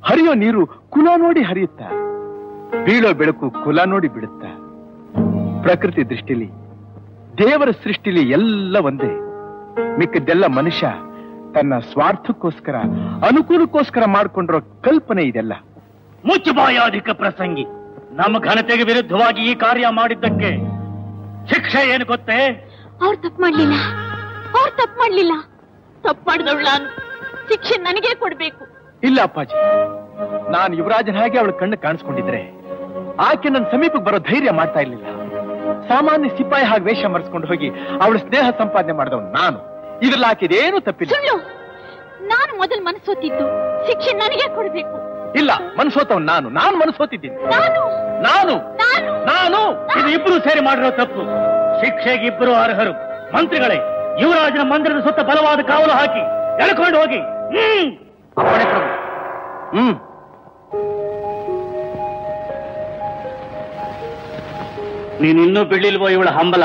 ಹರಿಯೋ ನೀರು ಕುಲ ನೋಡಿ ಹರಿಯುತ್ತ ಬೀಳೋ ಬೆಳಕು ಕುಲ ನೋಡಿ ಬಿಡುತ್ತ ಪ್ರಕೃತಿ ದೃಷ್ಟಿಲಿ ದೇವರ ಸೃಷ್ಟಿಲಿ ಎಲ್ಲ ಒಂದೇ ಮಿಕ್ಕದ್ದೆಲ್ಲ ಮನುಷ್ಯ ತನ್ನ ಸ್ವಾರ್ಥಕ್ಕೋಸ್ಕರ ಅನುಕೂಲಕ್ಕೋಸ್ಕರ ಮಾಡ್ಕೊಂಡಿರೋ ಕಲ್ಪನೆ ಇದೆಲ್ಲ ಮುಚ್ಚುಬಾಯಾಧಿಕ ಪ್ರಸಂಗಿ ನಮ್ಮ ಘನತೆಗೆ ವಿರುದ್ಧವಾಗಿ ಈ ಕಾರ್ಯ ಮಾಡಿದ್ದಕ್ಕೆ ಶಿಕ್ಷೆ ಏನು ಗೊತ್ತೇ ಅವ್ರು ತಪ್ಪು ಮಾಡ್ಲಿಲ್ಲ ಅವ್ರು ತಪ್ಪು ಮಾಡ್ಲಿಲ್ಲ ತಪ್ಪು ಮಾಡಿದವಳು ನಾನು ಶಿಕ್ಷೆ ನನಗೆ ಕೊಡ್ಬೇಕು ಇಲ್ಲ ಅಪ್ಪಾಜಿ ನಾನು ಯುವರಾಜನ ಹಾಗೆ ಅವಳ ಕಣ್ಣು ಕಾಣಿಸ್ಕೊಂಡಿದ್ರೆ ಆಕೆ ನನ್ನ ಸಮೀಪಕ್ಕೆ ಬರೋ ಧೈರ್ಯ ಮಾಡ್ತಾ ಇರ್ಲಿಲ್ಲ ಸಾಮಾನ್ಯ ಸಿಪಾಯಿ ಹಾಗೆ ವೇಷ ಮರೆಸ್ಕೊಂಡು ಹೋಗಿ ಅವಳ ಸ್ನೇಹ ಸಂಪಾದನೆ ಮಾಡಿದವನು ನಾನು ಇದ್ರಲ್ಲಿ ಆಕೆದೇನು ತಪ್ಪಿಲ್ಲ ಸುಳ್ಳು ನಾನು ಮೊದಲು ಮನಸ್ಸೋತಿದ್ದು ಶಿಕ್ಷೆ ನನಗೆ ಕೊಡ್ಬೇಕು ಇಲ್ಲ ಮನಸ್ಸೋತವ್ ನಾನು ನಾನು ಮನಸ್ಸೋತಿದ್ದೀನಿ ನಾನು ನಾನು ನಾನು ನಾನು ಇದು ಇಬ್ರು ಸೇರಿ ಮಾಡಿರೋ ತಪ್ಪು ಶಿಕ್ಷೆಗೆ ಇಬ್ಬರು ಅರ್ಹರು ಮಂತ್ರಿಗಳೇ ಯುವರಾಜನ ಮಂದಿರದ ಸುತ್ತ ಬಲವಾದ ಕಾವಲು ಹಾಕಿ ಎಳ್ಕೊಂಡು ಹೋಗಿ ಹ್ಮ್ ಅಪ್ಪಣೆ ಪ್ರಭು ಹ್ಮ್ ನೀನ್ ಇನ್ನೂ ಬಿಡ್ಲಿಲ್ವೋ ಇವಳ ಹಂಬಲ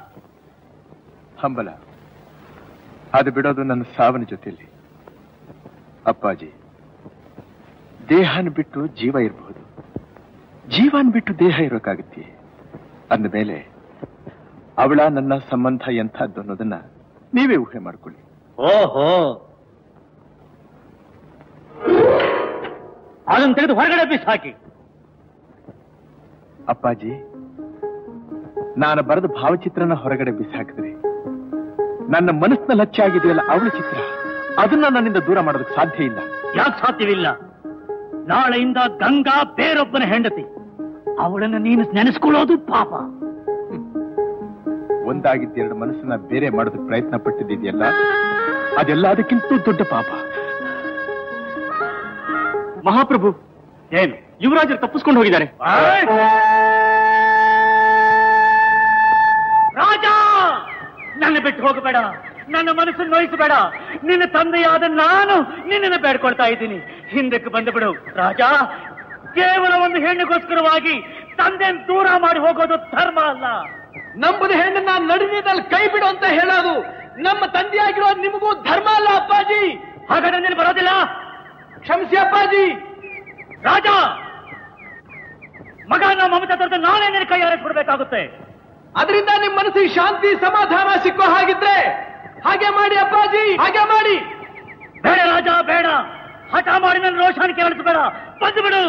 ಹಂಬಲ ಅದು ಬಿಡೋದು ನನ್ನ ಸಾವಿನ ಜೊತೆಯಲ್ಲಿ ಅಪ್ಪಾಜಿ ದೇಹನ ಬಿಟ್ಟು ಜೀವ ಇರಬಹುದು ಜೀವನ್ ಬಿಟ್ಟು ದೇಹ ಇರೋಕ್ಕಾಗತ್ತೆ ಅಂದಮೇಲೆ ಅವಳ ನನ್ನ ಸಂಬಂಧ ಎಂಥದ್ದು ಅನ್ನೋದನ್ನ ನೀವೇ ಊಹೆ ಮಾಡ್ಕೊಳ್ಳಿ ಓಹೋ ಅದನ್ನು ತೆಗೆದು ಹೊರಗಡೆ ಬಿಸಾಕಿ ಅಪ್ಪಾಜಿ ನಾನು ಬರೆದ ಭಾವಚಿತ್ರನ ಹೊರಗಡೆ ಬಿಸಾಕಿದ್ರೆ ನನ್ನ ಮನಸ್ಸಿನಲ್ಲಿ ಹಚ್ಚಾಗಿದೆಯಲ್ಲ ಅವಳ ಚಿತ್ರ ಅದನ್ನ ನನ್ನಿಂದ ದೂರ ಮಾಡೋದಕ್ಕೆ ಸಾಧ್ಯ ಇಲ್ಲ ಯಾಕೆ ಸಾಧ್ಯವಿಲ್ಲ ನಾಳೆಯಿಂದ ಗಂಗಾ ಬೇರೊಬ್ಬನ ಹೆಂಡತಿ ಅವಳನ್ನು ನೀನು ನೆನೆಸ್ಕೊಳ್ಳೋದು ಪಾಪ ಒಂದಾಗಿದ್ದ ಎರಡು ಮನಸ್ಸನ್ನ ಬೇರೆ ಮಾಡೋದಕ್ಕೆ ಪ್ರಯತ್ನ ಪಟ್ಟಿದೆಯಲ್ಲ ಅದೆಲ್ಲ ಅದಕ್ಕಿಂತ ದೊಡ್ಡ ಪಾಪ ಮಹಾಪ್ರಭು ಏನು ಯುವರಾಜರು ತಪ್ಪಿಸ್ಕೊಂಡು ಹೋಗಿದ್ದಾರೆ ರಾಜ ನನ್ನ ಬಿಟ್ಟು ಹೋಗಬೇಡ ನನ್ನ ಮನಸ್ಸನ್ನು ನೋಯಿಸಬೇಡ ನಿನ್ನ ತಂದೆಯಾದ ನಾನು ನಿನ್ನನ್ನು ಬೇಡ್ಕೊಳ್ತಾ ಇದ್ದೀನಿ ಹಿಂದಕ್ಕೆ ಬಂದು ಬಿಡು ರಾಜ ಕೇವಲ ಒಂದು ಹೆಣ್ಣಿಗೋಸ್ಕರವಾಗಿ ತಂದೆ ದೂರ ಮಾಡಿ ಹೋಗೋದು ಧರ್ಮ ಅಲ್ಲ ನಂಬುದ ಹೆಣ್ಣನ್ನ ನಡುವಿನಲ್ಲಿ ಕೈ ಬಿಡು ಅಂತ ಹೇಳೋದು ನಮ್ಮ ತಂದೆಯಾಗಿರೋ ನಿಮಗೂ ಧರ್ಮ ಅಲ್ಲ ಅಪ್ಪಾಜಿ ಹಾಗಾದ್ರೆ ನೀನು ಬರೋದಿಲ್ಲ ಕ್ಷಮಿಸಿ ಅಪ್ಪಾಜಿ ರಾಜ ಮಗನ ಮಮತಾ ತೊರೆದು ನಾನೇ ನಿನ್ನ ಕೈಯಾರೆ ಕೊಡಬೇಕಾಗುತ್ತೆ ಅದರಿಂದ ನಿಮ್ಮ ಮನಸ್ಸಿಗೆ ಶಾಂತಿ ಸಮಾಧಾನ ಸಿಕ್ಕೋ ಹಾಗಿದ್ರೆ ಹಾಗೆ ಮಾಡಿ ಅಪ್ಪಾಜಿ ಹಾಗೆ ಮಾಡಿ ಬೇಡ ರಾಜ ಬೇಡ ಹಠ ಮಾಡಿ ನನ್ನ ರೋಷಾನಿಕೆ ನಡೆಸಬೇಡ ಬಂದು ಬಿಡು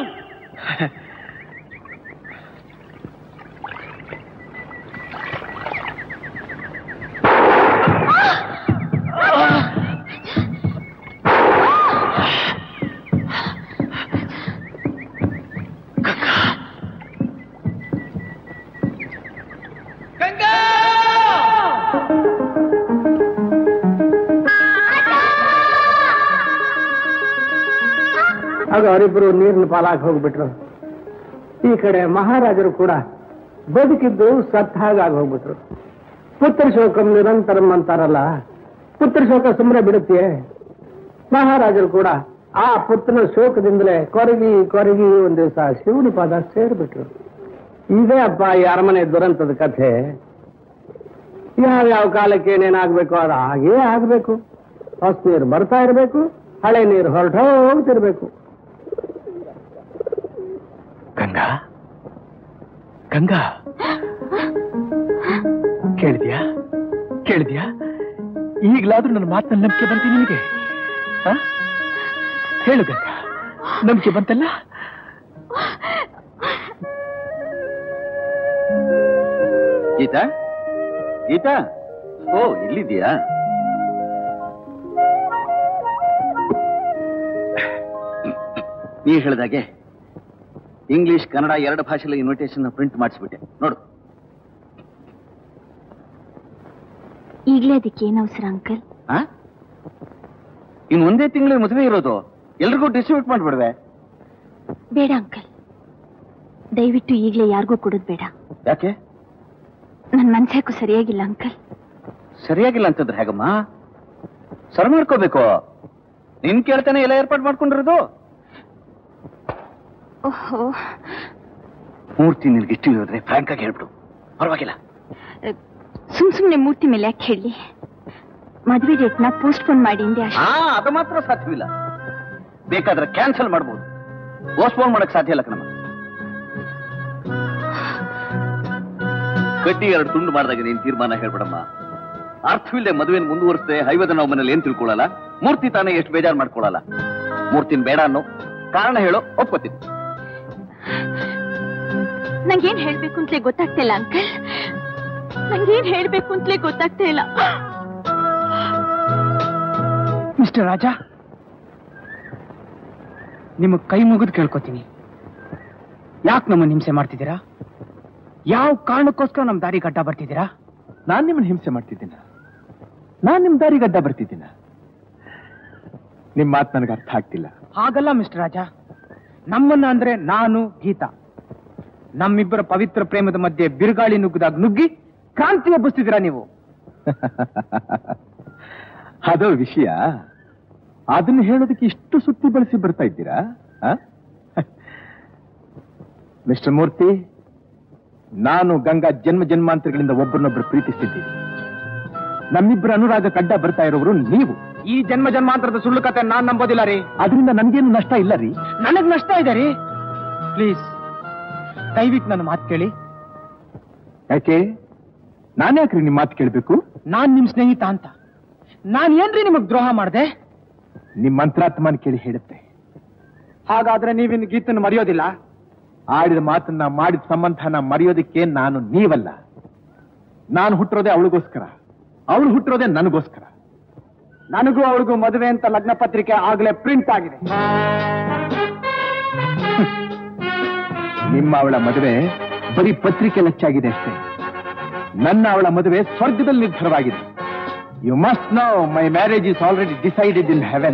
ಆಗ ಅವರಿಬ್ಬರು ನೀರಿನ ಪಾಲಾಗಿ ಹೋಗ್ಬಿಟ್ರು ಈ ಕಡೆ ಮಹಾರಾಜರು ಕೂಡ ಬದುಕಿದ್ದು ಸತ್ ಹಾಗಾಗಿ ಹೋಗ್ಬಿಟ್ರು ಪುತ್ರ ಶೋಕಂ ನಿರಂತರಂ ಅಂತಾರಲ್ಲ ಪುತ್ರ ಶೋಕ ಸುಮ್ಮನೆ ಬಿಡುತ್ತೆ ಮಹಾರಾಜರು ಕೂಡ ಆ ಪುತ್ರನ ಶೋಕದಿಂದಲೇ ಕೊರಗಿ ಕೊರಗಿ ಒಂದ್ ದಿವಸ ಶಿವನ ಪಾದ ಸೇರ್ಬಿಟ್ರು ಇದೇ ಅಪ್ಪ ಈ ಅರಮನೆ ದುರಂತದ ಕಥೆ ಯಾವ್ಯಾವ ಕಾಲಕ್ಕೆ ಏನೇನಾಗ್ಬೇಕು ಅದು ಹಾಗೇ ಆಗ್ಬೇಕು ಹೊಸ ನೀರು ಬರ್ತಾ ಇರಬೇಕು ಹಳೆ ನೀರು ಹೊರಟು ಹೋಗ್ತಿರ್ಬೇಕು ಗಂಗಾ ಗಂಗಾ ಕೇಳಿದ್ಯಾ ಕೇಳಿದ್ಯಾ ಈಗಲಾದ್ರೂ ನನ್ನ ಮಾತಿನಲ್ಲಿ ನಂಬಿಕೆ ಬಂತು ನಿನಗೆ ಆ? ಹೇಳು ಗಂಗಾ ನಂಬಿಕೆ ಬಂತಲ್ಲ ಗೀತಾ ಗೀತಾ ಓ ಇಲ್ಲಿದ್ಯಾ ನೀ ಹೇಳ್ದಾಗೆ ಇಂಗ್ಲಿಷ್ ಕನ್ನಡ ಎರಡು ಭಾಷೆಯಲ್ಲಿ ಇನ್ವಿಟೇಷನ್ ಪ್ರಿಂಟ್ ಮಾಡಿಸ್ಬಿಟ್ಟೆ ನೋಡು ಈಗ್ಲೇ ಅದಕ್ಕೆ ಏನ್ ಅವಸರ ಅಂಕಲ್ ಆ? ಇನ್ ಒಂದೇ ತಿಂಗಳು ಮದುವೆ ಇರೋದು ಎಲ್ರಿಗೂ ಡಿಸ್ಟ್ರಿಬ್ಯೂಟ್ ಮಾಡ್ಬಿಡ್ವೆ ಬೇಡ ಅಂಕಲ್ ದಯವಿಟ್ಟು ಈಗ್ಲೇ ಯಾರಿಗೂ ಕೊಡೋದ್ ಬೇಡ ಯಾಕೆ ನನ್ ಮನ್ಸಾಕು ಸರಿಯಾಗಿಲ್ಲ ಅಂಕಲ್ ಸರಿಯಾಗಿಲ್ಲ ಅಂತಂದ್ರೆ ಹೇಗಮ್ಮ ಸರ್ ಮಾಡ್ಕೋಬೇಕು ನಿನ್ ಕೇಳ್ತಾನೆ ಎಲ್ಲ ಏರ್ಪಾಡು ಮಾಡ್ಕೊಂಡಿರೋದು ಓಹೋ ಮೂರ್ತಿ ನಿನ್ಗೆ ಇಷ್ಟ ಇರೋದ್ರೆ ಫ್ರಾಂಕ್ ಆಗಿ ಹೇಳ್ಬಿಡು ಪರವಾಗಿಲ್ಲ ಸುಮ್ ಸುಮ್ನೆ ಮೂರ್ತಿ ಮೇಲೆ ಯಾಕೆ ಹೇಳಿ ಮದ್ವೆ ಡೇಟ್ನ ಪೋಸ್ಟ್ಪೋನ್ ಮಾಡಿ ಹಿಂದೆ ಅಷ್ಟೇ ಹಾ ಅದು ಮಾತ್ರ ಸಾಧ್ಯವಿಲ್ಲ ಬೇಕಾದ್ರೆ ಕ್ಯಾನ್ಸಲ್ ಮಾಡ್ಬೋದು ಪೋಸ್ಟ್ಪೋನ್ ಮಾಡಕ್ ಸಾಧ್ಯ ಇಲ್ಲ ಕಣಮ್ಮ ಕಡ್ಡಿ ಎರಡು ತುಂಡು ಮಾಡಿದಾಗ ನೀನ್ ತೀರ್ಮಾನ ಹೇಳ್ಬಿಡಮ್ಮ ಅರ್ಥವಿಲ್ಲದೆ ಮದುವೆನ ಮುಂದುವರಿಸದೆ ಹೈವದ ನಾವು ಮನೇಲಿ ಏನ್ ತಿಳ್ಕೊಳ್ಳಲ್ಲ ಮೂರ್ತಿ ತಾನೇ ಎಷ್ಟು ಬೇಜಾರು ಮಾಡ್ಕೊಳ್ಳಲ್ಲ ಮೂರ್ತಿನ ಬೇಡ ಅನ್ನೋ ಕಾರಣ ಹೇಳೋ ಒಪ್ಕೋತೀನಿ ನಂಗೇನ್ ಹೇಳ್ಬೇಕು ಅಂತಲೇ ಗೊತ್ತಾಗ್ತಿಲ್ಲ ಅಂಕಲ್ ನಂಗೇನ್ ಹೇಳ್ಬೇಕು ಅಂತಲೇ ಗೊತ್ತಾಗ್ತಾ ಇಲ್ಲ ಮಿಸ್ಟರ್ ರಾಜ ನಿಮಗ್ ಕೈ ಮುಗಿದು ಕೇಳ್ಕೊತೀನಿ ಯಾಕೆ ನಮ್ಮನ್ನ ಹಿಂಸೆ ಮಾಡ್ತಿದ್ದೀರಾ ಯಾವ ಕಾರಣಕ್ಕೋಸ್ಕರ ನಮ್ ದಾರಿ ಗಡ್ಡ ಬರ್ತಿದ್ದೀರಾ ನಾನ್ ನಿಮ್ಮನ್ನ ಹಿಂಸೆ ಮಾಡ್ತಿದ್ದೀನ ನಾನ್ ನಿಮ್ ದಾರಿಗೆ ಅಡ್ಡ ಬರ್ತಿದ್ದೀನ ನಿಮ್ ಮಾತು ನನಗೆ ಅರ್ಥ ಆಗ್ತಿಲ್ಲ ಹಾಗಲ್ಲ ಮಿಸ್ಟರ್ ರಾಜ ನಮ್ಮನ್ನ ಅಂದ್ರೆ ನಾನು ಗೀತಾ ನಮ್ಮಿಬ್ಬರ ಪವಿತ್ರ ಪ್ರೇಮದ ಮಧ್ಯೆ ಬಿರುಗಾಳಿ ನುಗ್ಗದಾಗ ನುಗ್ಗಿ ಕ್ರಾಂತಿ ಎಬ್ಬಿಸ್ತಿದ್ದೀರಾ ನೀವು ಅದೋ ವಿಷಯ ಅದನ್ನ ಹೇಳೋದಕ್ಕೆ ಇಷ್ಟು ಸುತ್ತಿ ಬಳಸಿ ಬರ್ತಾ ಇದ್ದೀರಾ ಆ? ಮಿಸ್ಟರ್ ಮೂರ್ತಿ ನಾನು ಗಂಗಾ ಜನ್ಮ ಜನ್ಮಾಂತರಗಳಿಂದ ಒಬ್ಬರನ್ನೊಬ್ಬರು ಪ್ರೀತಿಸಿದ್ದೀವಿ ನಮ್ಮಿಬ್ಬರ ಅನುರಾಗ ಕಡ್ಡ ಬರ್ತಾ ಇರೋರು ನೀವು ಈ ಜನ್ಮ ಜನ್ಮಾಂತರದ ಸುಳ್ಳು ಕತೆ ನಾನ್ ನಂಬೋದಿಲ್ಲ ರೀ ಅದರಿಂದ ನನ್ಗೇನು ನಷ್ಟ ಇಲ್ಲ ರೀ ನನಗ್ ನಷ್ಟ ಇದೆ ರೀ ಪ್ಲೀಸ್ ದಯವಿಟ್ಟು ನನ್ನ ಮಾತು ಕೇಳಿ ಯಾಕೆ ನಾನ್ಯಾಕ್ರಿ ನಿಮ್ ಮಾತು ಕೇಳ್ಬೇಕು ನಾನ್ ನಿಮ್ ಸ್ನೇಹಿತ ಅಂತ ನಾನ್ ಏನ್ರಿ ನಿಮಗ್ ದ್ರೋಹ ಮಾಡ್ದೆ ನಿಮ್ ಮಂತ್ರಾತ್ಮನ ಕೇಳಿ ಹೇಳುತ್ತೆ ಹಾಗಾದ್ರೆ ನೀವಿನ್ ಗೀತನ್ನು ಮರೆಯೋದಿಲ್ಲ ಆಡಿದ ಮಾತನ್ನ ಮಾಡಿದ ಸಂಬಂಧನ ಮರೆಯೋದಕ್ಕೆ ನಾನು ನೀವಲ್ಲ ನಾನು ಹುಟ್ಟಿರೋದೇ ಅವಳಿಗೋಸ್ಕರ ಅವಳು ಹುಟ್ಟಿರೋದೇ ನನಗೋಸ್ಕರ ನನಗೂ ಅವಳಿಗೂ ಮದುವೆ ಅಂತ ಲಗ್ನ ಪತ್ರಿಕೆ ಆಗ್ಲೇ ಪ್ರಿಂಟ್ ಆಗಿದೆ ನಿಮ್ಮ ಅವಳ ಮದುವೆ ಬರೀ ಪತ್ರಿಕೆ ಲಚ್ಚಾಗಿದೆ ಅಷ್ಟೇ ನನ್ನ ಅವಳ ಮದುವೆ ಸ್ವರ್ಗದಲ್ಲಿ ನಿರ್ಧಾರವಾಗಿದೆ you must know my marriage is already decided in heaven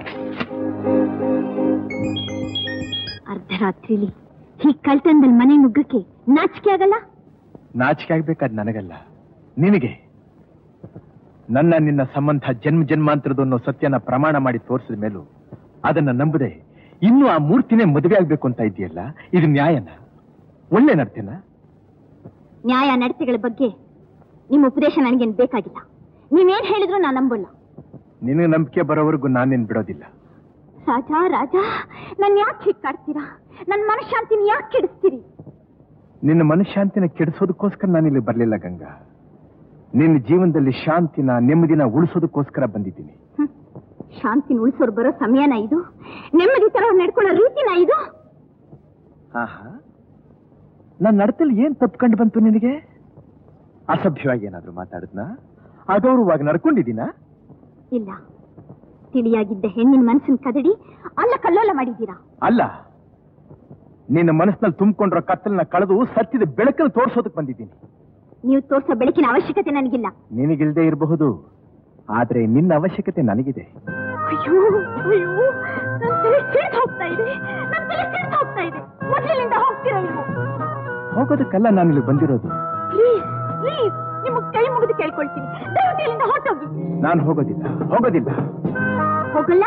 ಅರ್ಧರಾತ್ರಿಲಿ ಹೀಗ್ ಕಳ್ತನದಲ್ಲಿ ಮನೆ ನುಗ್ಗಕ್ಕೆ ನಾಚಿಕೆ ಆಗಲ್ಲ ನಾಚಿಕೆ ಆಗ್ಬೇಕಾದ್ ನನಗಲ್ಲ ನಿನಗೆ ನನ್ನ ನಿನ್ನ ಸಂಬಂಧ ಜನ್ಮ ಜನ್ಮಾಂತರದ್ದು ಅನ್ನೋ ಸತ್ಯನ ಪ್ರಮಾಣ ಮಾಡಿ ತೋರಿಸಿದ ಮೇಲೂ ಅದನ್ನ ನಂಬದೆ ಇನ್ನೂ ಆ ಮೂರ್ತಿನೇ ಮದುವೆ ಆಗ್ಬೇಕು ಅಂತ ಇದೆಯಲ್ಲ ಇದು ನ್ಯಾಯನ ಒಳ್ಳೆ ನಡ್ತೇನ ನ್ಯಾಯ ನಡತೆಗಳ ಬಗ್ಗೆ ನಿಮ್ಮ ಉಪದೇಶ ನನಗೇನ್ ಬೇಕಾಗಿಲ್ಲ ನೀವೇನ್ ಹೇಳಿದ್ರು ನಾನು ನಂಬಲ್ಲ ನಿನಗೆ ನಂಬಿಕೆ ಬರೋವರೆಗೂ ನಾನೇನ್ ಬಿಡೋದಿಲ್ಲ ರಾಜ ರಾಜ ನನ್ ಯಾಕೆ ಹೀಗ್ ಕಾಡ್ತೀರಾ ನನ್ ಮನಃಶಾಂತಿನ ಯಾಕೆ ಕೆಡಿಸ್ತೀರಿ ನಿನ್ನ ಮನಃಶಾಂತಿನ ಕೆಡಿಸೋದಕ್ಕೋಸ್ಕರ ನಾನಿಲ್ಲಿ ಬರಲಿಲ್ಲ ಗಂಗಾ ನಿನ್ನ ಜೀವನದಲ್ಲಿ ಶಾಂತಿನ ನೆಮ್ಮದಿನ ಉಳಿಸೋದಕ್ಕೋಸ್ಕರ ಬಂದಿದ್ದೀನಿ ಹ್ಮ್. ಶಾಂತಿನ ಉಳಿಸೋರು ಬರೋ ಸಮಯನ ಇದು ನೆಮ್ಮದಿ ತರ ನಡ್ಕೊಳ್ಳೋ ರೀತಿನ ಇದು ಆಹಾ ನನ್ನ ನಡತಲ್ಲಿ ಏನ್ ತಪ್ಕೊಂಡು ಬಂತು ನಿನಗೆ ಅಸಭ್ಯವಾಗಿ ಏನಾದ್ರೂ ಮಾತಾಡಿದ್ನಾ ಅಗೌರವವಾಗಿ ನಡ್ಕೊಂಡಿದ್ದೀನಾ ಇಲ್ಲ ತಿಳಿಯಾಗಿದ್ದ ಹೆಣ್ಣಿನ ಮನಸ್ಸಿನ ಕದಡಿ ಅಲ್ಲ ಕಲ್ಲೋಲ ಮಾಡಿದ್ದೀರಾ ಅಲ್ಲ ನಿನ್ನ ಮನಸ್ಸಿನಲ್ಲಿ ತುಂಬಿಕೊಂಡಿರೋ ಕತ್ತಲನ್ನ ಕಳೆದು ಸತ್ಯದ ಬೆಳಕನ್ನು ತೋರಿಸೋದಕ್ಕೆ ಬಂದಿದ್ದೀನಿ ನೀವು ತೋರ್ಸೋ ಬೆಳಕಿನ ಅವಶ್ಯಕತೆ ನನಗಿಲ್ಲ ನಿನಗಿಲ್ದೇ ಇರಬಹುದು ಆದ್ರೆ ನಿನ್ನ ಅವಶ್ಯಕತೆ ನನಗಿದೆ ಅಯ್ಯೋ ಅಯ್ಯೋ ನನ್ ತಲೆ ಸಿಡ್ದು ಹೋಗ್ತಾ ಇದೆ ನನ್ ತಲೆ ಸಿಡ್ದು ಹೋಗ್ತಾ ಇದೆ ಮೊದಲಿನಿಂದ ಹೋಗ್ತೀರಾ ನೀವು ಹೋಗೋದಕ್ಕಲ್ಲ ನಾನಿಲ್ಲಿ ಬಂದಿರೋದು ಪ್ಲೀಸ್ ಪ್ಲೀಸ್ ನಿಮಗೆ ಕೈ ಮುಗಿದು ಕೇಳ್ಕೊಳ್ತೀನಿ ದಯವಿಟ್ಟು ಇಲ್ಲಿಂದ ಹೊರಟೋಗಿ ನಾನು ಹೋಗೋದಿಲ್ಲ ಹೋಗೋದಿಲ್ಲ ಹೋಗಲ್ಲ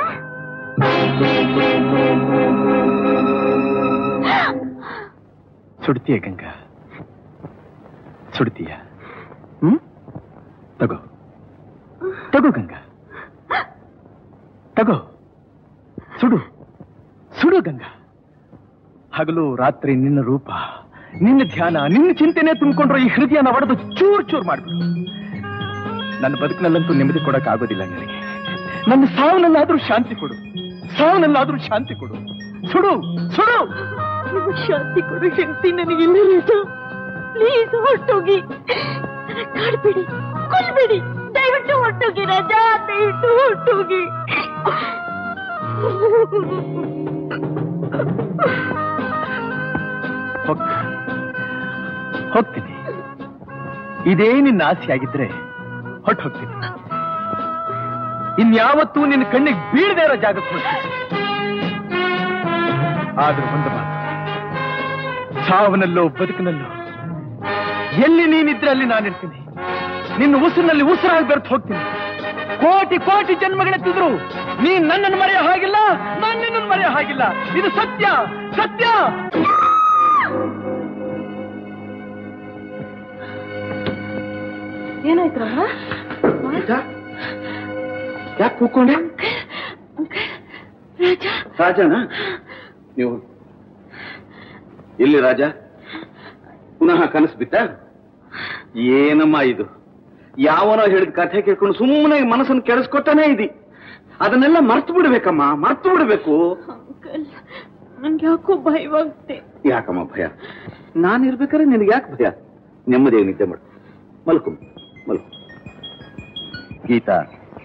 ಸುಡ್ತೀಯ ಗಂಗಾ ಸುಡ್ತೀಯ ಹ್ಮ್ ತಗೋ ತಗೋ ಗಂಗಾ ತಗೋ ಸುಡು ಸುಡು ಗಂಗಾ ಹಗಲು ರಾತ್ರಿ ನಿನ್ನ ರೂಪ ನಿನ್ನ ಧ್ಯಾನ ನಿನ್ನ ಚಿಂತನೆ ತುಂಬಿಕೊಂಡ್ರೆ ಈ ಹೃದಯನ ಒಡೆದು ಚೂರ್ ಚೂರ್ ಮಾಡ್ಬಿಡು ನನ್ನ ಬದುಕಿನಲ್ಲಂತೂ ನೆಮ್ಮದಿ ಕೊಡಕ್ ಆಗೋದಿಲ್ಲ ನನಗೆ ನನ್ನ ಸಾವನಲ್ಲಾದ್ರೂ ಶಾಂತಿ ಕೊಡು ಸಾವನಲ್ಲಾದ್ರೂ ಶಾಂತಿ ಕೊಡು ಸುಡು ಸುಡು ನಿಮಗೆ ಶಾಂತಿ ಕೊಡು ಶಕ್ತಿ ನನಗಿಲ್ಲ ರಾಜ ಪ್ಲೀಸ್ ಹೊರಟೋಗಿ ಕಾಡ್ಬೇಡಿ ಕೊಲ್ಬೇಡಿ ದಯವಿಟ್ಟು ಹೊರಟೋಗಿ ರಾಜ ದಯವಿಟ್ಟು ಹೊರಟೋಗಿ ಹೋಗ್ ಹೋಗ್ತೀನಿ ಇದೇ ನಿನ್ನ ಆಸೆ ಆಗಿದ್ರೆ ಹೊಟ್ಟು ಹೋಗ್ತೀನಿ ಇನ್ಯಾವತ್ತೂ ನಿನ್ನ ಕಣ್ಣಿಗೆ ಬೀಳದೇ ಇರೋ ಜಾಗಕ್ಕೆ ಹೋಗ್ತೀನಿ ಆದ್ರೂ ಒಂದು ಮಾತು ಸಾವನಲ್ಲೋ ಬದುಕಿನಲ್ಲೋ ಎಲ್ಲಿ ನೀನಿದ್ರೆ ಅಲ್ಲಿ ನಾನಿರ್ತೀನಿ ನಿನ್ನ ಉಸಿರಿನಲ್ಲಿ ಉಸಿರಾಗಿ ಬೆರೆತು ಹೋಗ್ತೀನಿ ಕೋಟಿ ಕೋಟಿ ಜನ್ಮಗಳೆತ್ತಿದ್ರು ನೀನ್ ನನ್ನನ್ನು ಮರೆಯೋ ಹಾಗಿಲ್ಲ ನಾನು ನಿನ್ನನ್ನು ಮರೆಯೋ ಹಾಗಿಲ್ಲ ಇದು ಸತ್ಯ ಸತ್ಯ ಏನಾಯ್ತು ರಾಮ ಯಾಕೆ ಕೂಕೊಂಡೆ ರಾಜ ರಾಜನ ನೀವು ಎಲ್ಲಿ ರಾಜ ಪುನಃ ಕನಸು ಬಿತ್ತ ಏನಮ್ಮ ಇದು ಯಾವನೋ ಹೇಳಿದ ಕಥೆ ಕೇಳ್ಕೊಂಡು ಸುಮ್ಮನೆ ಮನಸ್ಸನ್ನು ಕೆಡಿಸ್ಕೊತಾನೆ ಇದಿ ಅದನ್ನೆಲ್ಲ ಮರ್ತು ಬಿಡ್ಬೇಕಮ್ಮ ಮರ್ತು ಬಿಡ್ಬೇಕು ಅಂಕಲ್ ನನ್ಗೆ ಯಾಕೋ ಭಯವಾಗುತ್ತೆ ಯಾಕಮ್ಮ ಭಯ ನಾನು ಇರ್ಬೇಕಾದ್ರೆ ನಿನಗೆ ಯಾಕೆ ಭಯ ನೆಮ್ಮದಿಯಾಗಿ ನಿದ್ದೆ ಮಾಡು ಮಲ್ಕು ಮಲ್ಕು ಗೀತಾ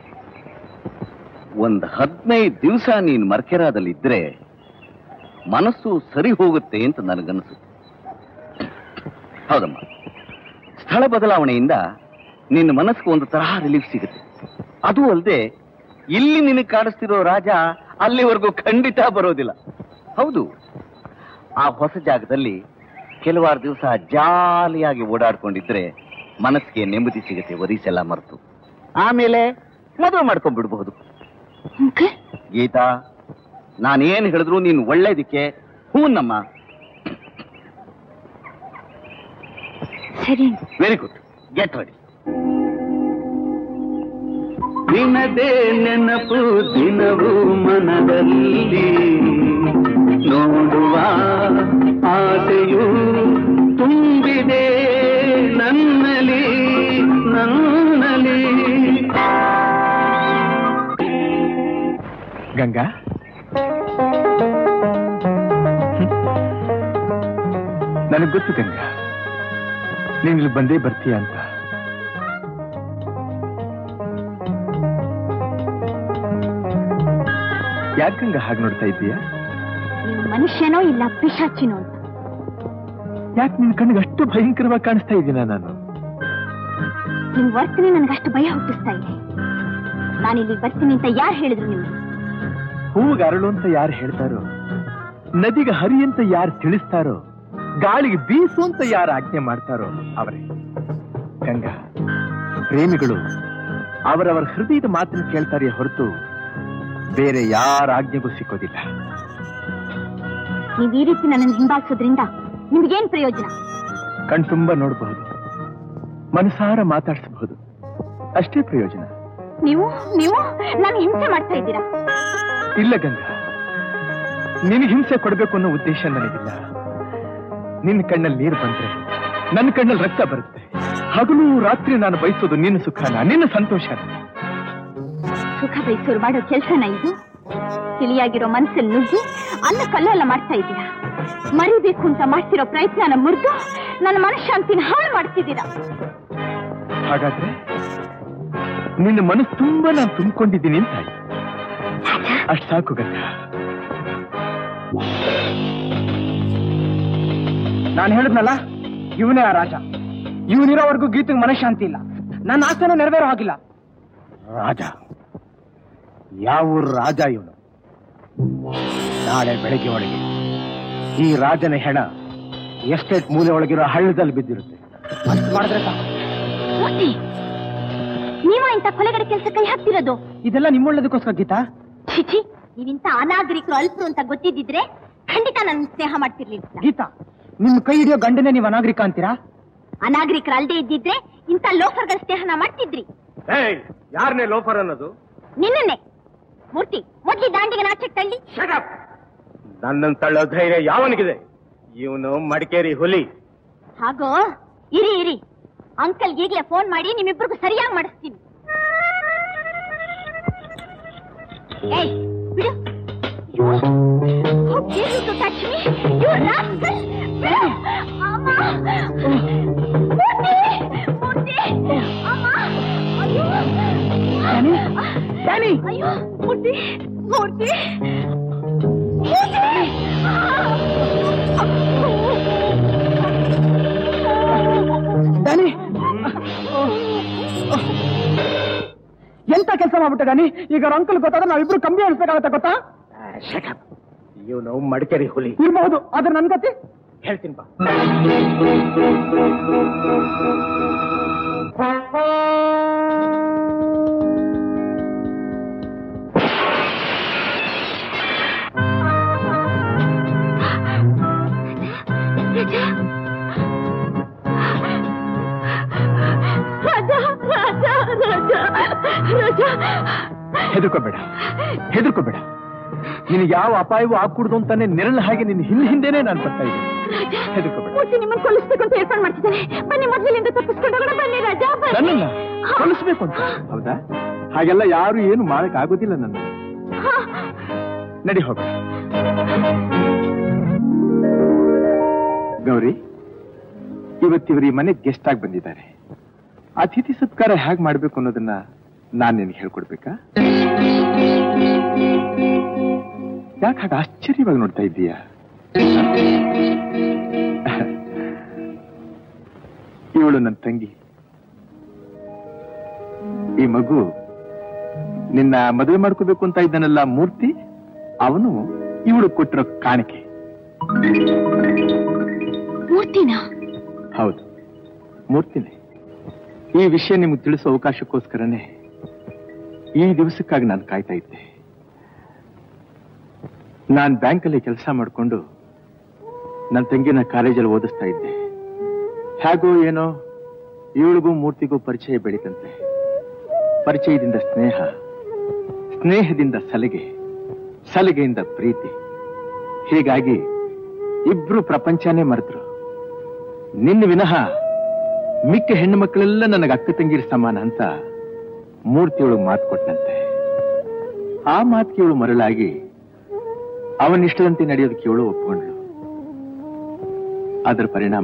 ಒಂದ್ ಹದಿನೈದು ದಿವಸ ನೀನ್ ಮರ್ಕೆರಾದಲ್ಲಿದ್ರೆ ಮನಸ್ಸು ಸರಿ ಹೋಗುತ್ತೆ ಅಂತ ನನಗನ್ಸುತ್ತೆ ಹೌದಮ್ಮ ಸ್ಥಳ ಬದಲಾವಣೆಯಿಂದ ನಿನ್ನ ಮನಸ್ಸಿಗೆ ಒಂದು ತರಹ ರಿಲೀಫ್ ಸಿಗುತ್ತೆ ಅದು ಅಲ್ಲದೆ ಇಲ್ಲಿ ನಿನಗೆ ಕಾಣಿಸ್ತಿರೋ ರಾಜ ಅಲ್ಲಿವರೆಗೂ ಖಂಡಿತ ಬರೋದಿಲ್ಲ ಹೌದು ಆ ಹೊಸ ಜಾಗದಲ್ಲಿ ಕೆಲವಾರು ದಿವಸ ಜಾಲಿಯಾಗಿ ಓಡಾಡ್ಕೊಂಡಿದ್ರೆ ಮನಸ್ಸಿಗೆ ನೆಮ್ಮದಿ ಸಿಗುತ್ತೆ ವರೀಸೆಲ್ಲ ಮರೆತು ಆಮೇಲೆ ಮದುವೆ ಮಾಡ್ಕೊಂಡ್ಬಿಡ್ಬಹುದು ಅಂಕಲ್ ಗೀತಾ ನಾನೇನ್ ಹೇಳಿದ್ರು ನೀನು ಒಳ್ಳೇದಕ್ಕೆ ಹೂನಮ್ಮ ಸರಿ ವೆರಿ ಗುಡ್ ಗೆಟ್ ರೆಡಿ ನಿನದೇ ನೆನಪು ದಿನವೂ ಮನದಲ್ಲಿ ನೋಡುವ ಆಸೆಯು ತುಂಬಿದೆ ನನ್ನಲಿ ನನ್ನಲಿ ಗಂಗಾ ನನಗೆ ಗೊತ್ತು ಗಂಗಾ ನೀನ್ ಇಲ್ಲಿ ಬಂದೇ ಬರ್ತೀಯ ಅಂತ ಯಾಕೆ ಗಂಗಾ ಹಾಗೆ ನೋಡ್ತಾ ಇದ್ದೀಯಾ ನೀವು ಮನುಷ್ಯನೋ ಇಲ್ಲ ಪಿಶಾಚಿನೋ ಅಂತ ಯಾಕೆ ನಿನ್ ಕಣ್ಣಿಗೆ ಅಷ್ಟು ಭಯಂಕರವಾಗಿ ಕಾಣಿಸ್ತಾ ಇದ್ದೀನ ನಾನು ನಿಮ್ ವರ್ತನೆ ನನಗಷ್ಟು ಭಯ ಹುಟ್ಟಿಸ್ತಾ ಇದೆ ನಾನಿಲ್ಲಿ ಬರ್ತೀನಿ ಅಂತ ಯಾರು ಹೇಳಿದ್ರು ನಿಮ್ಗೆ ಹೂವಿಗೆ ಅರಳು ಅಂತ ಯಾರು ಹೇಳ್ತಾರೋ ನದಿಗೆ ಹರಿ ಅಂತ ಯಾರು ತಿಳಿಸ್ತಾರೋ ಗಾಳಿಗೆ ಬೀಸು ಅಂತ ಯಾರು ಆಜ್ಞೆ ಮಾಡ್ತಾರೋ ಅವರೇ ಗಂಗಾ ಪ್ರೇಮಿಗಳು ಅವರವರ ಹೃದಯದ ಮಾತನ್ನು ಕೇಳ್ತಾರೆ ಹೊರತು ಬೇರೆ ಯಾರ ಆಜ್ಞೆಗೂ ಸಿಕ್ಕೋದಿಲ್ಲ ನೀವ್ ಈ ರೀತಿ ನನ್ನನ್ನು ಹಿಂಬಾಲಿಸೋದ್ರಿಂದ ನಿಮ್ಗೇನ್ ಪ್ರಯೋಜನ ಕಣ್ತುಂಬ ನೋಡಬಹುದು ಮನಸಾರ ಮಾತಾಡಿಸಬಹುದು ಅಷ್ಟೇ ಪ್ರಯೋಜನ ನೀವು ನೀವು ನಾನು ಹಿಂಸೆ ಮಾಡ್ತಾ ಇದ್ದೀರಾ ಇಲ್ಲ ಗಂಗಾ ನಿನಗೆ ಹಿಂಸೆ ಕೊಡಬೇಕು ಅನ್ನೋ ಉದ್ದೇಶ ನನಗಿಲ್ಲ ನಿನ್ನ ಕಣ್ಣಲ್ಲಿ ನೀರು ಬಂದ್ರೆ ನನ್ನ ಕಣ್ಣಲ್ಲಿ ರಕ್ತ ಬರುತ್ತೆ ಹಗಲು ರಾತ್ರಿ ನಾನು ಬಯಸೋದು ನಿನ್ನ ಸುಖನ ನಿನ್ನ ಸಂತೋಷನ ಸುಖ ಬಯಸೋರು ಮಾಡೋ ಕೆಲ್ಸನ ಇದು ತಿಳಿಯಾಗಿರೋ ಮನಸ್ಸಲ್ಲಿ ನುಗ್ಗಿ ಅನ್ನ ಕಲ್ಲೆಲ್ಲ ಮಾಡ್ತಾ ಇದ್ದೀರಾ ಮರಿಬೇಕು ಅಂತ ಮಾಡ್ತಿರೋ ಪ್ರಯತ್ನನ ಮುರಿದು ನನ್ನ ಮನಃಶಾಂತಿನ ಹಾಳು ಮಾಡ್ತಿದ್ದೀರಾ ಹಾಗಾದ್ರೆ ನಿನ್ನ ಮನಸ್ಸು ತುಂಬಾ ನಾನು ತುಂಬಿಕೊಂಡಿದ್ದೀನಿ ಅಂತ ಆಯ್ತು ಅಷ್ಟು ಸಾಕು ಗಂಗಾ ನಾನು ಹೇಳಿದ್ನಲ್ಲ ಇವನೇ ಆ ರಾಜ ಇವನಿರೋವರೆಗೂ ಗೀತೆಗೆ ಮನಃಶಾಂತಿ ಇಲ್ಲ ನನ್ನ ಆಸೆನೂ ನೆರವೇರೋ ಹಾಗಿಲ್ಲ ರಾಜ ಯಾವ ರಾಜ ಇವನು ನಾಳೆ ಬೆಳಗ್ಗೆ ಒಳಗೆ ಈ ರಾಜನ ಹೆಣ ಎಸ್ಟೇಟ್ ಮೂಲೆ ಒಳಗಿರೋ ಹಳ್ಳದಲ್ಲಿ ಬಿದ್ದಿರುತ್ತೆ ಅಷ್ಟು ಮಾಡಿದ್ರೆ ಸಾಕು. ಮೂರ್ತಿ, ನೀವ ಇಂಥ ಕೊಲೆಗಡೆ ಕೆಲಸ ಕೈ ಹಾಕ್ತಿರೋದು ಇದೆಲ್ಲ ನಿಮ್ಮೊಳ್ಳದಕ್ಕೋಸ್ಕರ ಗೀತಾ ಚಿಚಿ ನೀವಿಂತ ಅನಾಗರಿಕರು ಅಲ್ಪರು ಅಂತ ಗೊತ್ತಿದ್ದಿದ್ರೆ ಖಂಡಿತ ನನ್ನ ಸ್ನೇಹ ಮಾಡ್ತಿರ್ಲಿಲ್ಲ ಗೀತಾ ನಿಮ್ ಕೈ ಹಿಡಿಯೋ ಗಂಡನೇ ನೀವು ಅನಾಗರಿಕ ಅಂತೀರಾ ಅನಾಗರಿಕರು ಅಲ್ದೇ ಇದ್ದಿದ್ರೆ ಇಂಥ ಲೋಫರ್ಗಳ ಸ್ನೇಹನ ಮಾಡ್ತಿದ್ರಿ ಯಾರನ್ನೇ ಲೋಫರ್ ಅನ್ನೋದು ನಿನ್ನನ್ನೇ ಮೂರ್ತಿ ಮೊದ್ಲಿ ದಾಂಡಿಗೆ ನಾಚಕ್ ತಳ್ಳಿ ನನ್ನನ್ನು ತಳ್ಳೋ ಧೈರ್ಯ ಯಾವನಿಗಿದೆ ಇವನು ಮಡಿಕೇರಿ ಹುಲಿ ಹಾಗೋ ಇರಿ ಇರಿ ಅಂಕಲ್ ಈಗ್ಲೇ ಫೋನ್ ಮಾಡಿ ನಿಮ್ಮಿಬ್ಬರಿಗೂ ಸರಿಯಾಗಿ ಮಾಡಿಸ್ತೀನಿ ಏಯ್ ಬಿಡು You- How dare you to touch me? You rascal! ಬಿಡು! ಅಮ್ಮ! ಮೂರ್ತಿ! ಮೂರ್ತಿ! ಅಮ್ಮ! ಅಯ್ಯೋ! ಅಯ್ಯೋ! ಮೂರ್ತಿ! ಮೂರ್ತಿ! ಡ್ಯಾನಿ ಎಂತ ಕೆಲಸ ಮಾಡ್ಬಿಟ್ಟೆ ಡ್ಯಾನಿ ಈಗ ಅವ್ರ ಅಂಕಲ್ ಗೊತ್ತಾದ್ರೆ ನಾವಿಬ್ರು ಕಮ್ಮಿ ಅನ್ಸ್ಬೇಕಾಗತ್ತೆ ಗೊತ್ತಾ ಇವನು ಮಡಿಕೇರಿ ಹುಲಿ ಇರಬಹುದು ಆದ್ರೆ ನನ್ ಗತಿ ಹೇಳ್ತೀನಿ ಬಾ ರಾಜ ರಾಜ ರಾಜ ರಾಜ ಹೆದರ್ಕೋಬೇಡ ಹೆದರ್ಕೋಬೇಡ ನಿನಗೆ ಯಾವ ಅಪಾಯವೂ ಆಗ್ಕೂಡ್ದು ಅಂತಾನೆ ನೆರಳು ಹಾಗೆ ನಿನ್ನ ಹಿಂದೆ ಹಿಂದೆನೆ ನಾನು ಬರ್ತಾ ಇದ್ದೀನಿ ಹೆದರ್ಕೋಬೇಡ ಮೂರ್ತಿ ನಿಮ್ಮನ್ನು ಕೊಲ್ಲಿಸ್ಬೇಕು ಅಂತ ಏರ್ಪಾಡು ಮಾಡ್ತಿದ್ದಾನೆ ಬನ್ನಿ ಮೊದಲಿನಿಂದ ತಪ್ಪಿಸ್ಕೊಂಡು ಹೋಗೋಣ ಬನ್ನಿ ರಾಜ ಬನ್ನಿ ನನ್ನನ್ನ ಕೊಲಿಸ್ಬೇಕು ಅಂತ ಹೌದಾ ಹಾಗೆಲ್ಲ ಯಾರು ಏನು ಮಾಡಕ್ ಆಗೋದಿಲ್ಲ ನನ್ನ ಹಾ. ನಡಿ ಹೋಗೋಣ ಗೌರಿ ಇವತ್ತಿವರು ಈ ಮನೆಗೆ ಗೆಸ್ಟ್ ಆಗಿ ಬಂದಿದ್ದಾರೆ ಅತಿಥಿ ಸತ್ಕಾರ ಹೇಗ್ ಮಾಡ್ಬೇಕು ಅನ್ನೋದನ್ನ ನಾನ್ ನಿನಗೆ ಹೇಳ್ಕೊಡ್ಬೇಕಾ ಯಾಕೆ ಹಾಗೆ ಆಶ್ಚರ್ಯವಾಗಿ ನೋಡ್ತಾ ಇದ್ದೀಯಾ ಇವಳು ನನ್ನ ತಂಗಿ ಈ ಮಗು ನಿನ್ನ ಮದುವೆ ಮಾಡ್ಕೋಬೇಕು ಅಂತ ಇದ್ದಾನಲ್ಲ ಮೂರ್ತಿ ಅವನು ಇವಳು ಕೊಟ್ಟಿರೋ ಕಾಣಿಕೆ ಮೂರ್ತಿನ ಹೌದು ಮೂರ್ತಿನೇ ಈ ವಿಷಯ ನಿಮ್ಗೆ ತಿಳಿಸೋ ಅವಕಾಶಕ್ಕೋಸ್ಕರನೇ ಈ ದಿವಸಕ್ಕಾಗಿ ನಾನು ಕಾಯ್ತಾ ಇದ್ದೆ ನಾನು ಬ್ಯಾಂಕಲ್ಲಿ ಕೆಲಸ ಮಾಡಿಕೊಂಡು ನನ್ನ ತಂಗಿನ ಕಾಲೇಜಲ್ಲಿ ಓದಿಸ್ತಾ ಇದ್ದೆ ಹೇಗೋ ಏನೋ ಇವಳಿಗೂ ಮೂರ್ತಿಗೂ ಪರಿಚಯ ಬೆಳೀತಂತೆ ಪರಿಚಯದಿಂದ ಸ್ನೇಹ ಸ್ನೇಹದಿಂದ ಸಲಿಗೆ ಸಲಿಗೆಯಿಂದ ಪ್ರೀತಿ ಹೀಗಾಗಿ ಇಬ್ರು ಪ್ರಪಂಚನೇ ಮರೆತರು ನಿನ್ನ ವಿನಃ ಮಿಕ್ಕ ಹೆಣ್ಣು ಮಕ್ಕಳೆಲ್ಲ ನನಗೆ ಅಕ್ಕ ತಂಗಿರ ಸಮಾನ ಅಂತ ಮೂರ್ತಿಯೊಳಗೆ ಮಾತು ಕೊಟ್ಟನಂತೆ ಆ ಮಾತಿಗೆ ಇವಳು ಮರಳಾಗಿ ಅವನಿಷ್ಟದಂತೆ ನಡೆಯೋದಕ್ಕೆ ಇವಳು ಒಪ್ಕೊಂಡ್ಳು ಅದರ ಪರಿಣಾಮ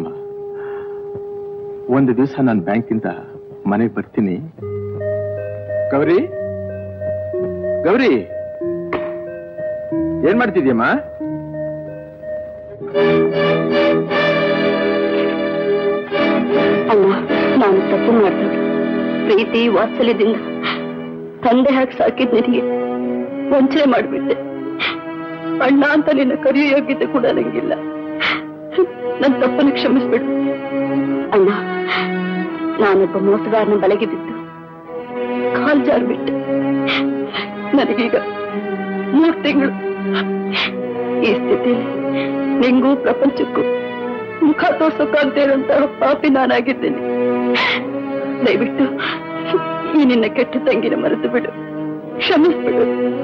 ಒಂದು ದಿವಸ ನಾನು ಬ್ಯಾಂಕಿಂದ ಮನೆಗೆ ಬರ್ತೀನಿ ಗೌರಿ ಗೌರಿ ಏನ್ ಮಾಡ್ತಿದ್ಯಮ್ಮ ಅಲ್ಲ ನಾನು ತಪ್ಪು ಮಾಡ್ದೆ ಪ್ರೀತಿ ವಾತ್ಸಲ್ಯದಿಂದ ತಂದೆ ಹಾಕಿ ಸಾಕಿದ್ ನಿನಗೆ ವಂಚನೆ ಮಾಡ್ಬಿಟ್ಟೆ ಅಣ್ಣ ಅಂತ ನಿನ್ನ ಕರೆಯೋ ಯೋಗ್ಯತೆ ಕೂಡ ನಂಗಿಲ್ಲ ನನ್ನ ತಪ್ಪನ್ನು ಕ್ಷಮಿಸ್ಬಿಡು ಅಣ್ಣ ನಾನೊಬ್ಬ ಮೋಸಗಾರನ ಬಲೆಗೆ ಬಿದ್ದು ಕಾಲ್ ಜಾರ್ಬಿಟ್ಟೆ ನನಗೀಗ ಮೂರ್ ತಿಂಗಳು ಈ ಸ್ಥಿತಿಯಲ್ಲಿ ನಿಂಗೂ ಪ್ರಪಂಚಕ್ಕೂ ಮುಖ ತೋರ್ಸೋಕಾಗ್ದೇ ಇರೋಂತಹ ಪಾಪಿ ನಾನಾಗಿದ್ದೇನೆ ದಯವಿಟ್ಟು ಈ ನಿನ್ನ ಕೆಟ್ಟ ತಂಗಿನ ಮರೆತು ಬಿಡು ಕ್ಷಮಿಸ್ಬಿಡು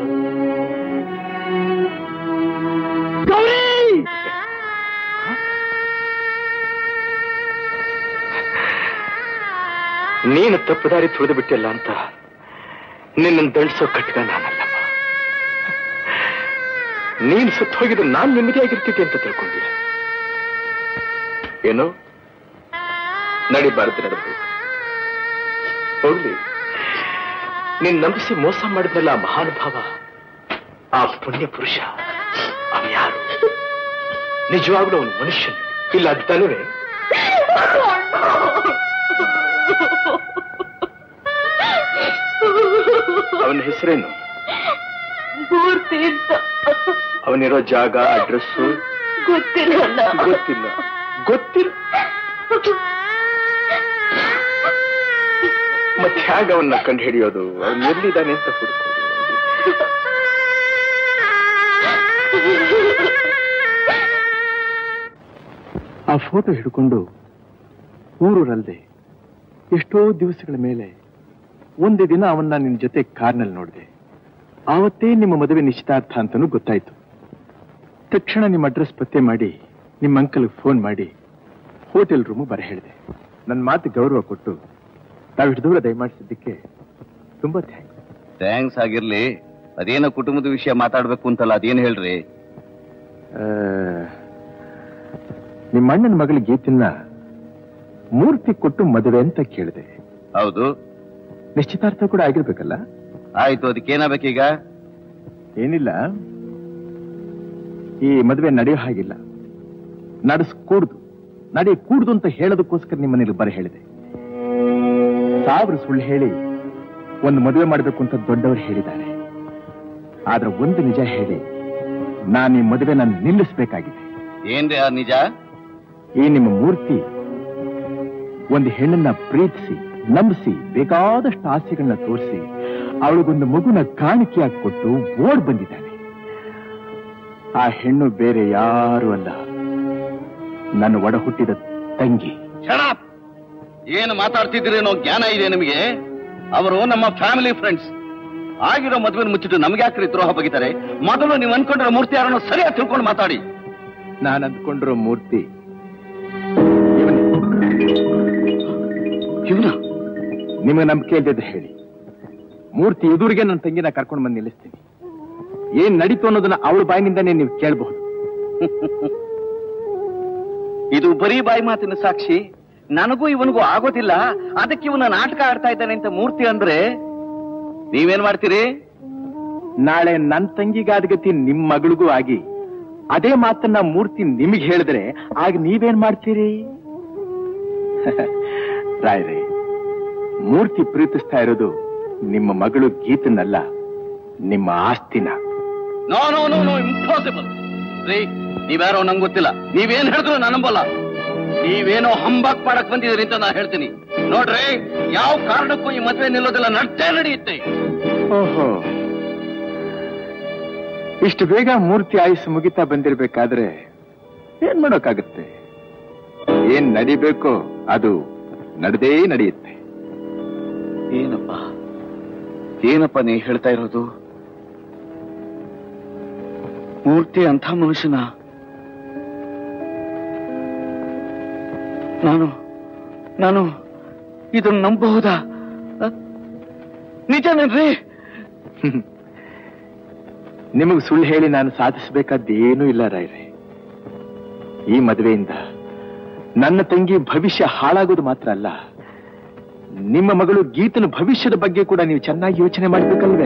ನೀನು ತಪ್ಪು ದಾರಿ ತುಳಿದು ಬಿಟ್ಟಿಲ್ಲ ಅಂತ ನಿನ್ನನ್ನು ದಂಡಿಸೋ ಕಟ್ಗ ನಾನಲ್ಲಮ್ಮ ನೀನು ಸತ್ತು ಹೋಗಿದ್ರೆ ನಾನು ನೆಮ್ಮದಿಯಾಗಿರ್ತಿದ್ದೆ ಅಂತ ತಿಳ್ಕೊಂಡಿಲ್ಲ ಏನು ನಡಿಬಾರದು ನಡಬೇಕು ಹೋಗ್ಲಿ ನೀನ್ ನಂಬಿಸಿ ಮೋಸ ಮಾಡಿದ್ನಲ್ಲ ಆ ಮಹಾನುಭಾವ ಆ ಪುಣ್ಯ ಪುರುಷ ಅವ ಯಾರು ನಿಜವಾಗ್ಲೂ ಅವನು ಮನುಷ್ಯನೇ ಇಲ್ಲ ಅದು ತಾನೇ ಅವನ ಹೆಸರೇನು ಪೂರ್ತಿ ಅಂತ ಅವನಿರೋ ಜಾಗ ಅಡ್ರೆಸ್ಸು ಗೊತ್ತಿಲ್ಲ ಅಣ್ಣ. ಗೊತ್ತಿಲ್ಲ ಗೊತ್ತಿಲ್ಲ ಮತ್ತೆ ಹೇಗ ಅವನ್ನ ಕಂಡು ಹಿಡಿಯೋದು ಅವನ್ ಎಲ್ಲಿದ್ದಾನೆ ಅಂತ ಹುಡುಕೋದು ಆ ಫೋಟೋ ಹಿಡ್ಕೊಂಡು ಊರೂರಲ್ದೆ ಎಷ್ಟೋ ದಿವಸಗಳ ಮೇಲೆ ಒಂದು ದಿನ ಅವನ್ನ ನಿನ್ನ ಜೊತೆ ಕಾರ್ನಲ್ಲಿ ನೋಡಿದೆ ಆವತ್ತೇ ನಿಮ್ಮ ಮದುವೆ ನಿಶ್ಚಿತಾರ್ಥ ಅಂತನೂ ಗೊತ್ತಾಯ್ತು ತಕ್ಷಣ ನಿಮ್ಮ ಅಡ್ರೆಸ್ ಪತ್ತೆ ಮಾಡಿ ನಿಮ್ಮ ಅಂಕಲ್ ಫೋನ್ ಮಾಡಿ ಹೋಟೆಲ್ ರೂಮು ಬರ ಹೇಳಿದೆ ನನ್ನ ಮಾತು ಗೌರವ ಕೊಟ್ಟು ತಾವಿಷ್ಟು ದೂರ ದಯಮಾಡಿಸಿದ್ದಕ್ಕೆ ತುಂಬಾ ಥ್ಯಾಂಕ್ಸ್ ಥ್ಯಾಂಕ್ಸ್ ಆಗಿರ್ಲಿ ಅದೇನೋ ಕುಟುಂಬದ ವಿಷಯ ಮಾತಾಡ್ಬೇಕು ಅಂತಲ್ಲ ಅದೇನ್ ಹೇಳ್ರಿ ನಿಮ್ಮ ಅಣ್ಣನ ಮಗಳ ಗೀತಿನ ಮೂರ್ತಿ ಕೊಟ್ಟು ಮದುವೆ ಅಂತ ಕೇಳಿದೆ ಹೌದು ನಿಶ್ಚಿತಾರ್ಥ ಕೂಡ ಆಗಿರ್ಬೇಕಲ್ಲ ಆಯ್ತು ಅದಕ್ಕೇನಾಗಬೇಕೀಗ ಏನಿಲ್ಲ ಈ ಮದುವೆ ನಡೆಯೋ ಹಾಗಿಲ್ಲ ನಡೆಸ್ಕೂಡ್ದು ನಡೆ ಕೂಡ್ದು ಅಂತ ಹೇಳೋದಕ್ಕೋಸ್ಕರ ನಿಮ್ಮ ಮನೇಲಿ ಬರ ಹೇಳಿದೆ ಸಾವಿರ ಸುಳ್ಳು ಹೇಳಿ ಒಂದು ಮದುವೆ ಮಾಡಬೇಕು ಅಂತ ದೊಡ್ಡವರು ಹೇಳಿದ್ದಾರೆ ಆದ್ರೆ ಒಂದು ನಿಜ ಹೇಳಿ ನಾನು ಈ ಮದುವೆ ನಾನು ನಿಲ್ಲಿಸಬೇಕಾಗಿದೆ ಏನ್ರಿ ಆ ನಿಜ ಈ ನಿಮ್ಮ ಮೂರ್ತಿ ಒಂದು ಹೆಣ್ಣನ್ನ ಪ್ರೀತಿಸಿ ನಂಬಿಸಿ ಬೇಕಾದಷ್ಟು ಆಸೆಗಳನ್ನ ತೋರಿಸಿ ಅವಳಿಗೊಂದು ಮಗುನ ಕಾಣಿಕೆಯಾಗಿ ಕೊಟ್ಟು ಓಡ್ ಬಂದಿದ್ದಾನೆ ಆ ಹೆಣ್ಣು ಬೇರೆ ಯಾರು ಅಲ್ಲ ನನ್ನ ಒಡ ಹುಟ್ಟಿದ ತಂಗಿ ಶಡಾಪ್ ಏನು ಮಾತಾಡ್ತಿದ್ದೀರೇನೋ ಜ್ಞಾನ ಇದೆ ನಿಮಗೆ ಅವರು ನಮ್ಮ ಫ್ಯಾಮಿಲಿ ಫ್ರೆಂಡ್ಸ್ ಆಗಿರೋ ಮದುವೆ ಮುಚ್ಚಿಟ್ಟು ನಮ್ಗೆ ಯಾಕ್ರಿ ದ್ರೋಹ ಬಗಿತಾರೆ ಮೊದಲು ನೀವು ಅನ್ಕೊಂಡಿರೋ ಮೂರ್ತಿ ಯಾರನ್ನು ಸರಿಯಾಗಿ ತಿಳ್ಕೊಂಡು ಮಾತಾಡಿ ನಾನು ಅಂದ್ಕೊಂಡಿರೋ ಮೂರ್ತಿ ಇವನೇ ಇವನ ನಿಮಗೆ ನಂಬಿಕೆ ಇದ್ದದ್ದು ಹೇಳಿ ಮೂರ್ತಿ ಎದುರಿಗೆ ನನ್ನ ತಂಗಿನ ಕರ್ಕೊಂಡು ಬಂದು ನಿಲ್ಲಿಸ್ತೀನಿ ಏನ್ ನಡೀತು ಅನ್ನೋದನ್ನ ಅವಳ ಬಾಯಿನಿಂದನೇ ನೀವು ಕೇಳಬಹುದು ಇದು ಬರೀ ಬಾಯಿ ಮಾತಿನ ಸಾಕ್ಷಿ ನನಗೂ ಇವನಿಗೂ ಆಗೋದಿಲ್ಲ ಅದಕ್ಕೆ ಇವನ ನಾಟಕ ಆಡ್ತಾ ಇದ್ದಾನೆ ಅಂತ ಮೂರ್ತಿ ಅಂದ್ರೆ ನೀವೇನ್ ಮಾಡ್ತೀರಿ ನಾಳೆ ನನ್ನ ತಂಗಿಗಾದ ಗತಿ ನಿಮ್ ಮಗಳಿಗೂ ಆಗಿ ಅದೇ ಮಾತನ್ನ ಮೂರ್ತಿ ನಿಮಗೆ ಹೇಳಿದ್ರೆ ಆಗ ನೀವೇನ್ ಮಾಡ್ತೀರಿ ರಾಯ್ರೆ ಮೂರ್ತಿ ಪ್ರೀತಿಸ್ತಾ ಇರೋದು ನಿಮ್ಮ ಮಗಳು ಗೀತನಲ್ಲ ನಿಮ್ಮ ಆಸ್ತಿನ no no no no impossible ರೀ ನೀವ್ಯಾರೋ ನಂಗೆ ಗೊತ್ತಿಲ್ಲ ನೀವೇನ್ ಹೇಳಿದ್ರು ನಾನು ನಂಬಲ್ಲ ನೀವೇನೋ ಹಂಬಾಕ್ ಮಾಡಕ್ ಬಂದಿದ್ದೀರಿ ಅಂತ ನಾನು ಹೇಳ್ತೀನಿ ನೋಡ್ರಿ ಯಾವ ಕಾರಣಕ್ಕೂ ಈ ಮದುವೆ ನಿಲ್ಲೋದಿಲ್ಲ ನಡ್ತೇ ನಡೆಯುತ್ತೆ ಓಹೋ ಇಷ್ಟು ಬೇಗ ಮೂರ್ತಿ ಆಯುಸ್ ಮುಗಿತಾ ಬಂದಿರ್ಬೇಕಾದ್ರೆ ಏನ್ ಮಾಡೋಕ್ಕಾಗತ್ತೆ ಏನ್ ನಡಿಬೇಕೋ ಅದು ನಡೆದೇ ನಡೆಯುತ್ತೆ ಏನಪ್ಪ ಏನಪ್ಪ ನೀ ಹೇಳ್ತಾ ಇರೋದು ಮೂರ್ತಿ ಅಂಥ ಮನುಷ್ಯನ ನಾನು ನಾನು ಇದನ್ನು ನಂಬಬಹುದಾ ಅ? ನಿಜನೇನ್ರಿ ನಿಮಗೆ ಸುಳ್ಳು ಹೇಳಿ ನಾನು ಸಾಧಿಸಬೇಕಾದ್ದೇನೂ ಇಲ್ಲ ರಾಯ್ರೆ ಈ ಮದುವೆಯಿಂದ ನನ್ನ ತಂಗಿ ಭವಿಷ್ಯ ಹಾಳಾಗೋದು ಮಾತ್ರ ಅಲ್ಲ ನಿಮ್ಮ ಮಗಳು ಗೀತನ ಭವಿಷ್ಯದ ಬಗ್ಗೆ ಕೂಡ ನೀವು ಚೆನ್ನಾಗಿ ಯೋಚನೆ ಮಾಡ್ಬೇಕಲ್ವೇ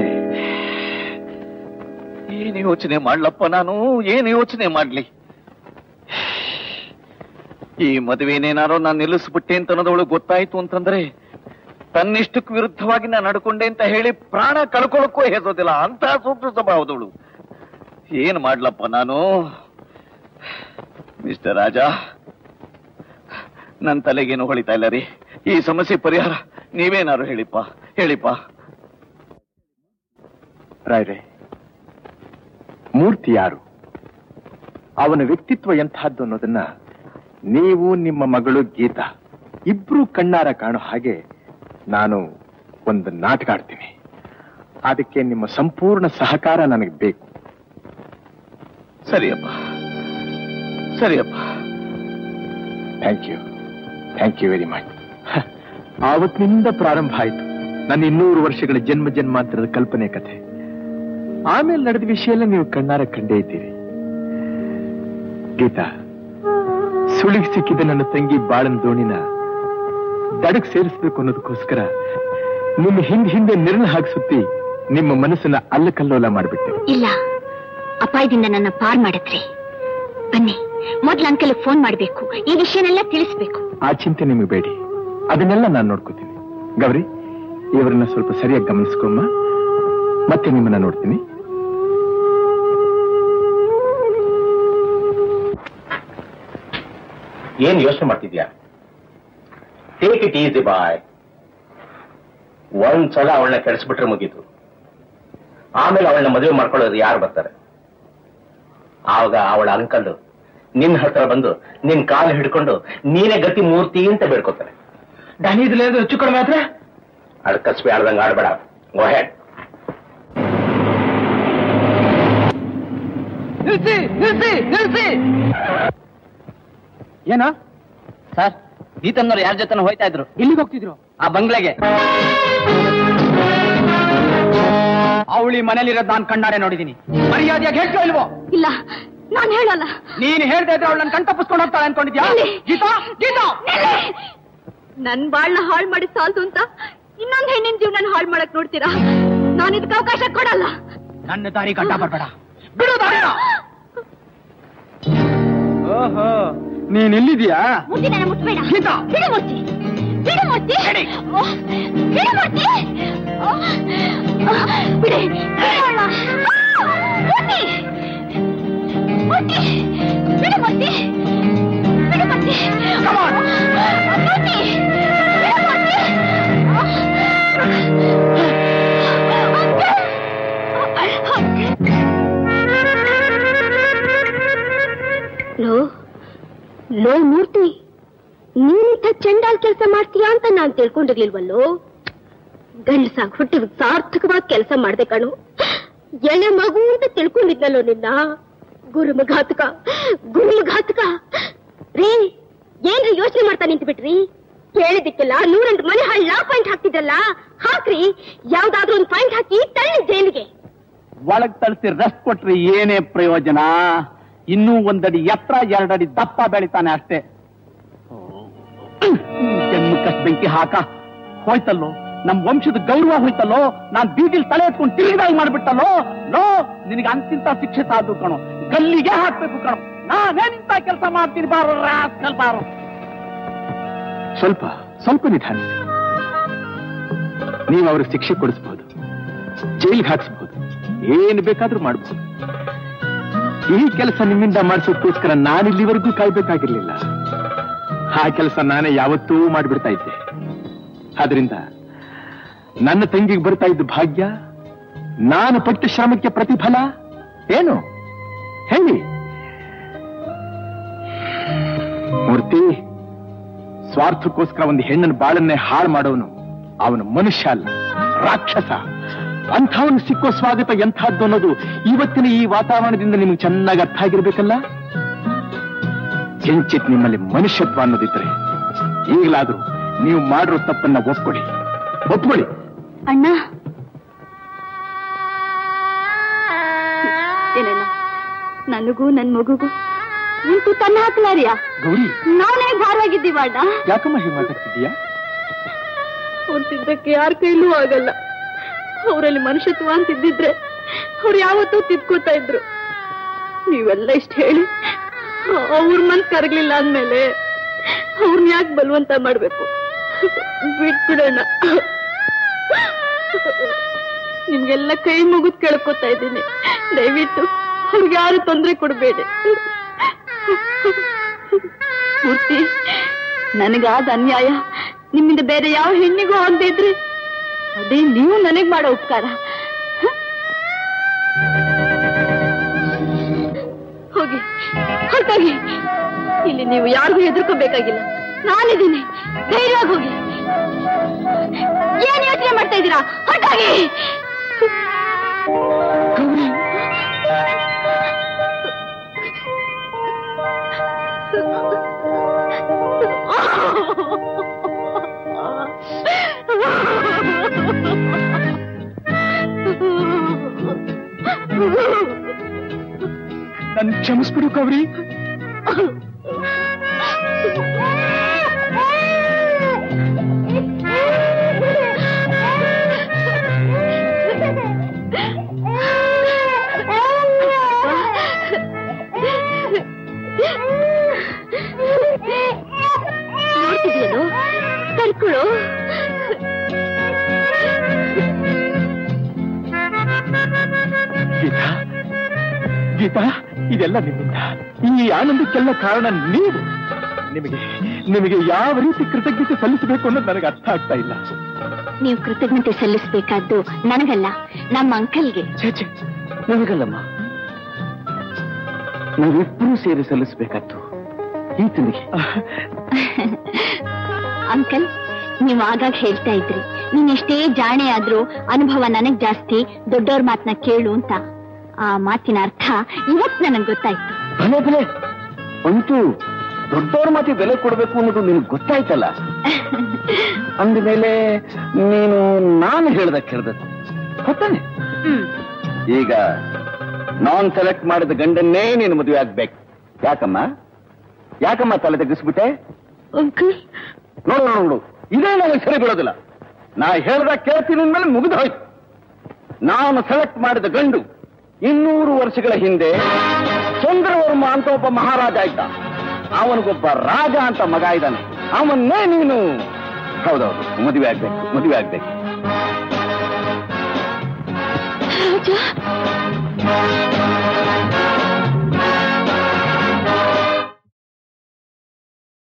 ಏನ್ ಯೋಚನೆ ಮಾಡ್ಲಪ್ಪ ನಾನು ಏನ್ ಯೋಚನೆ ಮಾಡ್ಲಿ ಈ ಮದುವೆನೇನಾರೋ ನಾನು ನಿಲ್ಲಿಸ್ಬಿಟ್ಟೆ ಅಂತ ಅನ್ನೋದವಳು ಗೊತ್ತಾಯ್ತು ಅಂತಂದ್ರೆ ತನ್ನಿಷ್ಟಕ್ಕೆ ವಿರುದ್ಧವಾಗಿ ನಾನು ನಡ್ಕೊಂಡೆ ಅಂತ ಹೇಳಿ ಪ್ರಾಣ ಕಳ್ಕೊಳ್ಳೋಕ್ಕೂ ಹೆಸೋದಿಲ್ಲ ಅಂತ ಸೂಕ್ಷ್ಮ ಸ್ವಭಾವದವಳು ಏನ್ ಮಾಡ್ಲಪ್ಪ ನಾನು ಮಿಸ್ಟರ್ ರಾಜ ನನ್ನ ತಲೆಗೇನು ಹೊಳಿತಾ ಇಲ್ಲ ರೀ ಈ ಸಮಸ್ಯೆ ಪರಿಹಾರ ನೀವೇನಾರು ಹೇಳಿಪ್ಪ ಹೇಳಿಪ್ಪ ರಾಯ್ರೆ ಮೂರ್ತಿ ಯಾರು ಅವನ ವ್ಯಕ್ತಿತ್ವ ಎಂತಹದ್ದು ಅನ್ನೋದನ್ನ ನೀವು ನಿಮ್ಮ ಮಗಳು ಗೀತಾ ಇಬ್ರು ಕಣ್ಣಾರ ಕಾಣೋ ಹಾಗೆ ನಾನು ಒಂದು ನಾಟಕ ಆಡ್ತೀನಿ ಅದಕ್ಕೆ ನಿಮ್ಮ ಸಂಪೂರ್ಣ ಸಹಕಾರ ನನಗೆ ಬೇಕು ಸರಿಯಪ್ಪ ಸರಿಯಪ್ಪ thank you thank you very much ಆವತ್ತಿನಿಂದ ಪ್ರಾರಂಭ ಆಯ್ತು ನನ್ನ ಇನ್ನೂರು ವರ್ಷಗಳ ಜನ್ಮ ಜನ್ಮಾಂತರದ ಕಲ್ಪನೆ ಕಥೆ ಆಮೇಲೆ ನಡೆದ ವಿಷಯ ಎಲ್ಲ ನೀವು ಕಣ್ಣಾರ ಕಂಡೇ ಇದ್ದೀರಿ ಗೀತಾ ಸುಳಿಗೆ ಸಿಕ್ಕಿದ ನನ್ನ ತಂಗಿ ಬಾಳನ್ ದೋಣಿನ ದಡಕ್ ಸೇರಿಸಬೇಕು ಅನ್ನೋದಕ್ಕೋಸ್ಕರ ನಿಮ್ಮ ಹಿಂದ್ ಹಿಂದೆ ನೆರಳು ಹಾಕಿಸುತ್ತಿ ನಿಮ್ಮ ಮನಸ್ಸನ್ನ ಅಲ್ಲಕಲ್ಲೋಲ ಮಾಡಿಬಿಟ್ಟೆ ಇಲ್ಲ ಅಪಾಯದಿಂದ ನನ್ನ ಪಾರ್ ಮಾಡಿದ್ರಿ ಬನ್ನಿ ಮೊದ್ಲು ಅಂಕಲ್ ಫೋನ್ ಮಾಡ್ಬೇಕು ಈ ವಿಷಯನೆಲ್ಲ ತಿಳಿಸ್ಬೇಕು ಆ ಚಿಂತೆ ನಿಮಗೆ ಬೇಡಿ ಅದನ್ನೆಲ್ಲ ನಾನು ನೋಡ್ಕೋತೀನಿ ಗೌರಿ ಇವರನ್ನ ಸ್ವಲ್ಪ ಸರಿಯಾಗಿ ಗಮನಿಸ್ಕೊಮ್ಮ ಮತ್ತೆ ನಿಮ್ಮನ್ನ ನೋಡ್ತೀನಿ ಏನ್ ಯೋಚನೆ ಮಾಡ್ತಿದ್ಯಾ ಟೇಕ್ ಇಟ್ ಈಸಿ ಬಾಯ್ ಒಂದ್ಸಲ ಅವಳನ್ನ ಕೆಡಿಸ್ಬಿಟ್ರೆ ಮುಗೀತು ಆಮೇಲೆ ಅವಳನ್ನ ಮದುವೆ ಮಾಡ್ಕೊಳ್ಳೋದು ಯಾರು ಬರ್ತಾರೆ ಆವಾಗ ಅವಳ ಅಂಕಲ್ ನಿನ್ ಹತ್ರ ಬಂದು ನಿನ್ ಕಾಲು ಹಿಡ್ಕೊಂಡು ನೀನೇ ಗತಿ ಮೂರ್ತಿ ಅಂತ ಬೇಡ್ಕೋತಾರೆ ಹೆಚ್ಚು ಕಡಿಮೆ ಆದ್ರೆ ಅದ್ ಕಸ್ಬಿ ಆಡ್ದಂಗ ಆಡ್ಬೇಡ ಗೋಹೆಡ್ ನಿಲ್ಸಿ ನಿಲ್ಸಿ ನಿಲ್ಸಿ ಏನ ಸರ್ ಗೀತನ್ನವ್ರು ಯಾರ ಜೊತೆ ಹೋಯ್ತಾ ಇದ್ರು ಎಲ್ಲಿಗೆ ಹೋಗ್ತಿದ್ರು ಆ ಬಂಗ್ಲೆಗೆ ಅವಳಿ ಮನೇಲಿರೋದ್ ನಾನ್ ಕಣ್ಣಾರೆ ನೋಡಿದೀನಿ ಮರ್ಯಾದೆಯಾಗಿ ಹೇಳ್ತೀಯೋ ಇಲ್ವೋ ಇಲ್ಲ ನಾನ್ ಹೇಳಲ್ಲ ನೀನ್ ಹೇಳ್ದೆ ಇದ್ರೆ ಅವಳು ನನ್ನ ಕಣ್ ತಪ್ಪಿಸ್ಕೊಂಡು ಹೋಗ್ತಾಳೆ ಅನ್ಕೊಂಡಿದ್ಯಾ ಎಲ್ಲಿ? ಗೀತಾ ಗೀತಾ ನನ್ ಬಾಳ್ನ ಹಾಳ್ ಮಾಡಿ ಸಾಲ್ದು ಅಂತ ಇನ್ನೊಂದ್ ಹೆಣ್ಣಿನ ಜೀವನ ಹಾಳ್ ಮಾಡಕ್ ನೋಡ್ತೀರಾ ನಾನು ಇದಕ್ಕೆ ಅವಕಾಶ ಕೊಡಲ್ಲ ನನ್ನ ದಾರಿ ಗಡ್ಡ ಬರ್ಬೇಡ ಬಿಡು ದಾರಿನ ಓಹೋ ನೀನ್ ಇಲ್ಲಿದ್ಯಾ ಮೂರ್ತಿ ನನ್ನ ಮುಟ್ಬೇಡ ಗೀತಾ! ಬಿಡು ಮೂರ್ತಿ ಬಿಡು ಮೂರ್ತಿ ಹೇಳಿ. ಓ, ಬಿಡು ಮೂರ್ತಿ ಓ, ಆ, ಬಿಡಿ ಬಿಡು ಅವ್ಳ್ನ. ಆ, ಮೂರ್ತಿ ಮೂರ್ತಿ ಬಿಡು ಮೂರ್ತಿ ಬಿಡು ಮೂರ್ತಿ Come on. ಆ, ಮೂರ್ತಿ ಬಿಡು ಮೂರ್ತಿ ಲೋ ಲೋ ಮೂರ್ತಿ ನೀನಿಂಥ ಚಂಡಾಲ್ ಕೆಲಸ ಮಾಡ್ತೀಯಾ ಅಂತ ನಾನ್ ತಿಳ್ಕೊಂಡಿರ್ಲಿಲ್ವಲ್ಲೋ ಗಂಡಸಾಗ್ ಹುಟ್ಟಿದ ಸಾರ್ಥಕವಾಗಿ ಕೆಲಸ ಮಾಡ್ದೆ ಕಣು ಎಳೆ ಮಗು ಅಂತ ತಿಳ್ಕೊಂಡಿದ್ನಲ್ಲೋ ನಿನ್ನ ಗುರುಮಘಾತಕ ಗುರುಮಘಾತಕ ರೀ ಏನ್ರಿ ಯೋಚನೆ ಮಾಡ್ತಾ ನಿಂತು ಬಿಟ್ರಿ ಕೇಳಿದಿಕ್ಕೆಲ್ಲ ನೂರೆಂಟು ಮನೆ ಹಳ್ಳ ಪಾಯಿಂಟ್ ಹಾಕ್ತಿದ್ರಲ್ಲ ಹಾಕ್ರಿ ಯಾವ್ದಾದ್ರೂ ಒಂದು ಪಾಯಿಂಟ್ ಹಾಕಿ ತಳ್ಳಿ ಜೈಲಿಗೆ ಒಳಗ್ ತಳಿಸಿ ರೆಸ್ಟ್ ಕೊಟ್ರಿ ಏನೇ ಪ್ರಯೋಜನ ಇನ್ನೂ ಒಂದಡಿ ಎತ್ತರ ಎರಡಡಿ ದಪ್ಪ ಬೆಳಿತಾನೆ ಅಷ್ಟೇ ಜನ್ಮಕ್ಕಷ್ಟು ಬೆಂಕಿ ಹಾಕ ಹೋಯ್ತಲ್ಲೋ ನಮ್ ವಂಶದ ಗೌರವ ಹೋಯ್ತಲ್ಲೋ ನಾನ್ ಬೀದಿಲ್ ತಲೆ ಎತ್ಕೊಂಡು ತಿರುಗಿದಾಗಿ ಮಾಡ್ಬಿಟ್ಟಲ್ಲೋ ಲೋ ನಿನಗೆ ಅಂತಿಂತ ಶಿಕ್ಷೆ ಸಾಧು ಕಣೋ ಗಲ್ಲಿಗೆ ಹಾಕ್ಬೇಕು ಕಣೋ ನಾನೇನಿಂತ ಕೆಲಸ ಮಾಡ್ತೀನಿ ಬಾರೋ ರಾಸ್ಕಲ್ ಬಾರೋ ಸ್ವಲ್ಪ ಸ್ವಲ್ಪ ನಿಧಾನಿಸಿ ನೀವು ಅವ್ರಿಗೆ ಶಿಕ್ಷೆ ಕೊಡಿಸ್ಬಹುದು ಜೈಲ್ಗೆ ಹಾಕ್ಸ್ಬಹುದು ಏನ್ ಬೇಕಾದ್ರೂ ಮಾಡಬಹುದು ಈ ಕೆಲಸ ನಿಮ್ಮಿಂದ ಮಾಡಿಸೋದಕ್ಕೋಸ್ಕರ ನಾನಿಲ್ಲಿವರೆಗೂ ಕಾಯ್ಬೇಕಾಗಿರ್ಲಿಲ್ಲ ಆ ಕೆಲಸ ನಾನೇ ಯಾವತ್ತೂ ಮಾಡಿಬಿಡ್ತಾ ಇದ್ದೆ ಆದ್ರಿಂದ ನನ್ನ ತಂಗಿಗೆ ಬರ್ತಾ ಇದ್ದ ಭಾಗ್ಯ ನಾನು ಪಟ್ಟ ಶ್ರಮಕ್ಕೆ ಪ್ರತಿಫಲ ಏನು ಹೇಳಿ ಮೂರ್ತಿ ಸ್ವಾರ್ಥಕ್ಕೋಸ್ಕರ ಒಂದು ಹೆಣ್ಣನ ಬಾಳನ್ನೇ ಹಾಳು ಮಾಡೋನು ಅವನು ಮನುಷ್ಯ ಅಲ್ಲ ರಾಕ್ಷಸ ಅಂಥವನು ಸಿಕ್ಕೋ ಸ್ವಾಗತ ಎಂಥದ್ದು ಅನ್ನೋದು ಇವತ್ತಿನ ಈ ವಾತಾವರಣದಿಂದ ನಿಮ್ಗೆ ಚೆನ್ನಾಗಿ ಅರ್ಥ ಆಗಿರ್ಬೇಕಲ್ಲ ಕಿಂಚಿತ್ ನಿಮ್ಮಲ್ಲಿ ಮನುಷ್ಯತ್ವ ಅನ್ನೋದಿದ್ರೆ ಈಗಲಾದ್ರೂ ನೀವು ಮಾಡಿರೋ ತಪ್ಪನ್ನ ಒಪ್ಕೊಳ್ಳಿ ಒಪ್ಕೊಳ್ಳಿ ಅಣ್ಣ ಏನೇನ ನನಗೂ ನನ್ ಮಗುಗೂ ನಿಂತು ತನ್ನ ಹಾಕ್ಲಾರಿಯಾ ಗೌರಿ ನಾನೇ ಭಾರವಾಗಿದ್ದೀವ ಅಣ್ಣ ಯಾಕಮ್ಮ ಹೀಗೆ ಮಾತಾಡ್ತಿದ್ದೀಯಾ ಅವ್ರು ತಿದ್ದಕ್ಕೆ ಯಾರ ಕೈಲೂ ಆಗಲ್ಲ ಅವರಲ್ಲಿ ಮನುಷ್ಯತ್ವ ಅಂತಿದ್ದಿದ್ರೆ ಅವ್ರು ಯಾವತ್ತೂ ತಿದ್ಕೋತಾ ಇದ್ರು ನೀವೆಲ್ಲ ಇಷ್ಟ ಹೇಳಿ ಅವ್ರ ಮನ್ಸ್ ಕರಗ್ಲಿಲ್ಲ ಅಂದ್ಮೇಲೆ ಅವ್ರನ್ನ ಯಾಕೆ ಬಲವಂತ ಮಾಡ್ಬೇಕು ಬಿಟ್ಬಿಡೋಣ ನಿಮ್ಗೆಲ್ಲ ಕೈ ಮುಗಿದ್ ಕೇಳ್ಕೊತಾ ಇದ್ದೀನಿ ದಯವಿಟ್ಟು ಅವ್ರಿಗೆ ಯಾರು ತೊಂದರೆ ಕೊಡಬೇಡಿ ಮೂರ್ತಿ ನನಗಾದ ಅನ್ಯಾಯ ನಿಮ್ಮಿಂದ ಬೇರೆ ಯಾವ ಹೆಣ್ಣಿಗೂ ಆಗದಿದ್ರೆ ಅದೇ ನೀವು ನನಗ್ ಮಾಡೋ ಉಪಕಾರ ಹ? ಹೋಗಿ ಹೊರಟೋಗಿ ಇಲ್ಲಿ ನೀವು ಯಾರಿಗೂ ಹೆದರ್ಕೋಬೇಕಾಗಿಲ್ಲ ನಾನಿದ್ದೀನಿ ಧೈರ್ಯವಾಗಿ ಹೋಗಿ ಏನ್ ಯೋಚನೆ ಮಾಡ್ತಾ ಇದ್ದೀರಾ ಹೊರಟೋಗಿ ನನ್ ಕ್ಷಮಿಸ್ಬಿಡು ಗೌರಿ ನೋಡ್ತಿದ್ಯೇನು ಕರ್ಕೊಳು ಗೀತಾ ಗೀತಾ ಇದೆಲ್ಲ ನಿಮ್ಮಿಂದ ಈ ಆನಂದಕ್ಕೆಲ್ಲ ಕಾರಣ ನೀವು ನಿಮಗೆ ನಿಮಗೆ ಯಾವ ರೀತಿ ಕೃತಜ್ಞತೆ ಸಲ್ಲಿಸಬೇಕು ಅನ್ನೋದು ನನಗೆ ಅರ್ಥ ಆಗ್ತಾ ಇಲ್ಲ ನೀವು ಕೃತಜ್ಞತೆ ಸಲ್ಲಿಸಬೇಕಾದ್ದು ನನಗಲ್ಲ ನಮ್ಮ ಅಂಕಲ್ಗೆ ಛೇ ಛೇ ನನಗಲ್ಲಮ್ಮ ನಾವಿಬ್ಬರೂ ಸೇರಿ ಸಲ್ಲಿಸಬೇಕಾದ್ದು ಈತನಿಗೆ ಅಂಕಲ್ ನೀವು ಆಗಾಗ ಹೇಳ್ತಾ ಇದ್ರಿ ನೀನ್ ಎಷ್ಟೇ ಜಾಣೆ ಆದ್ರೂ ಅನುಭವ ನನಗ್ ಜಾಸ್ತಿ ದೊಡ್ಡವ್ರ ಮಾತನ್ನ ಕೇಳು ಅಂತ ಆ ಮಾತಿನ ಅರ್ಥ ಇವತ್ ನನಗ್ ಗೊತ್ತಾಯ್ತು ಭಲೆ ಭಲೆ ಅಂತೂ ದೊಡ್ಡವ್ರ ಮಾತಿ ಬೆಲೆ ಕೊಡಬೇಕು ಅನ್ನೋದು ನಿನಗೆ ಗೊತ್ತಾಯ್ತಲ್ಲ ಅಂದಮೇಲೆ ನೀನು ನಾನು ಹೇಳ್ದ ಕೇಳ್ಬೇಕು ಗೊತ್ತಾನೆ ಈಗ ನಾನ್ ಸೆಲೆಕ್ಟ್ ಮಾಡಿದ ಗಂಡನ್ನೇ ನೀನು ಮದುವೆ ಆಗ್ಬೇಕು ಯಾಕಮ್ಮ ಯಾಕಮ್ಮ ತಲೆ ತೆಗಿಸ್ಬಿಟ್ಟೆ ಅಂಕಲ್ ನೋಡು ನೋಡು ನೋಡು ಇದೇ ನನಗೆ ಸರಿ ಬೀಳೋದಿಲ್ಲ ನಾ ಹೇಳ್ದ ಕೇಳ್ತೀನಿ ಅಂದ್ಮೇಲೆ ಮುಗಿದು ಹೋಯ್ತು ನಾನು ಸೆಲೆಕ್ಟ್ ಮಾಡಿದ ಗಂಡು ಇನ್ನೂರು ವರ್ಷಗಳ ಹಿಂದೆ ಚಂದ್ರವರ್ಮ ಅಂತ ಒಬ್ಬ ಮಹಾರಾಜ ಇದ್ದ ಅವನಿಗೊಬ್ಬ ರಾಜ ಅಂತ ಮಗ ಇದ್ದಾನೆ ಅವನ್ನೇ ನೀನು ಹೌದೌದು ಮದುವೆ ಆಗ್ಬೇಕು ಮದುವೆ ಆಗ್ಬೇಕು